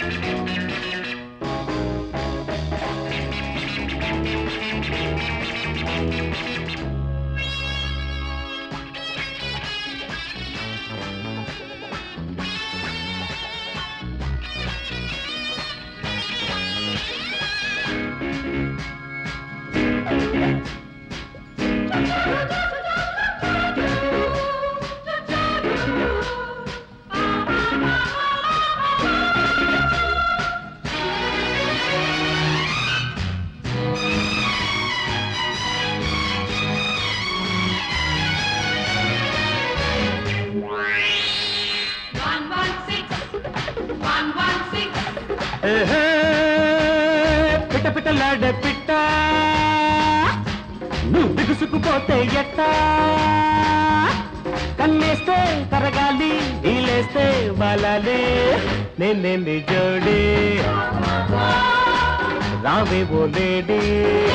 One one six, one one six. ఏహే, పిట్ట పిట్టలాడే పిట్ట నువ్వు బిగుసుకుపోతే ఎట్టా కన్నేస్తే కరగాలి ఈలేస్తే వాలాలి నేనేంది జోడి రావే ఓ లేడీ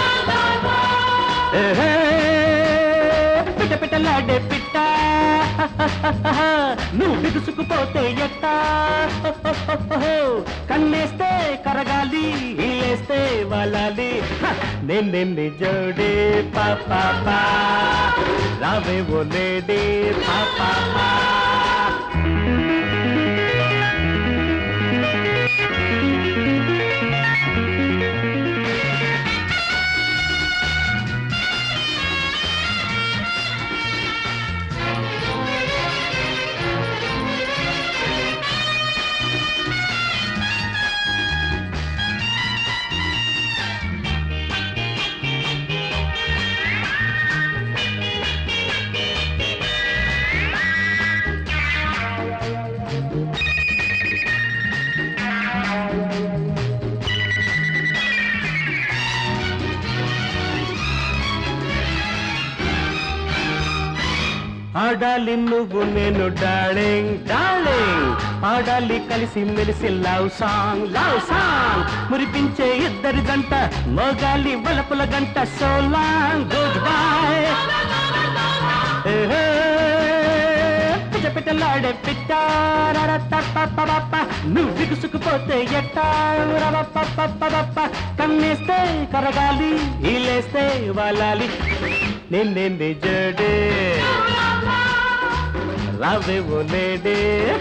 ఏహే, పిట్ట పిట్టలాడే పిట్ట నువ్వు బిగుసుకుపోతే ఎట్టా కన్నేస్తే కరగాలి ఈలేస్తే వాలాలి హ! నిన్నింది జోడి పాపా రావే ఓ లేడీ పాపా ఆడాలి నువ్వు నేను డార్లింగ్ డార్లింగ్ ఆడాలి కలిసి మెలిసి లవ్ సాంగ్ లవ్ సాంగ్ మురిపించే ఇద్దరి గంట మోగాలి వలపుల గంట సో లాంగ్ గుడ్ బై పిట్టలాడే పిట్ట రరతపపపప. నువ్వు బిగుసుకుపోతే ఎట్టా రవపపపపప. కన్నేస్తే కరగాలి ఈలేస్తే వాలాలి నిన్నేంది జడే రావే ఓ లేడే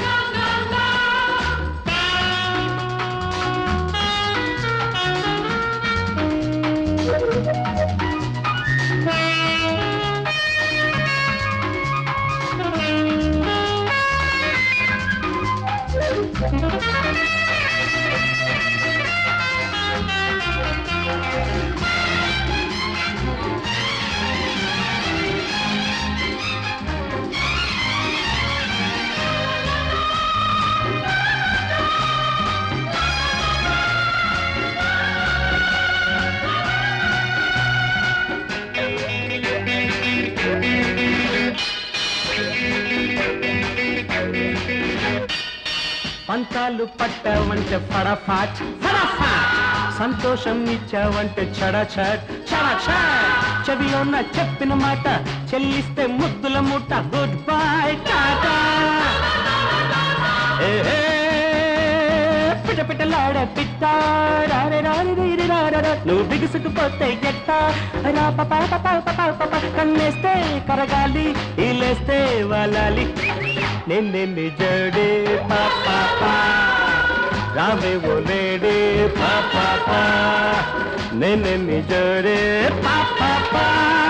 పంతాలు పట్టావంటే ఫడఫాట్ ఫడఫాట్ సంతోషం ఇచ్చావంటే చడచట్ చడచట్ చెవిలో నా చెప్పిన మాట చెల్లిస్తే ముద్దుల మూట గుడ్ బై టాటా ఏహే, పిట పిటలాడే పిట్ట రారే రారే రీరి రారర. నువ్వు బిగుసుకుపోతే ఎట్ట రా పప పప పప పప కన్నేస్తే కరగాలి ఈలేస్తే వాలాలి నిన్నింది జడే పాప రావే ఓ లేడే పాప నిన్నింది జడే పాప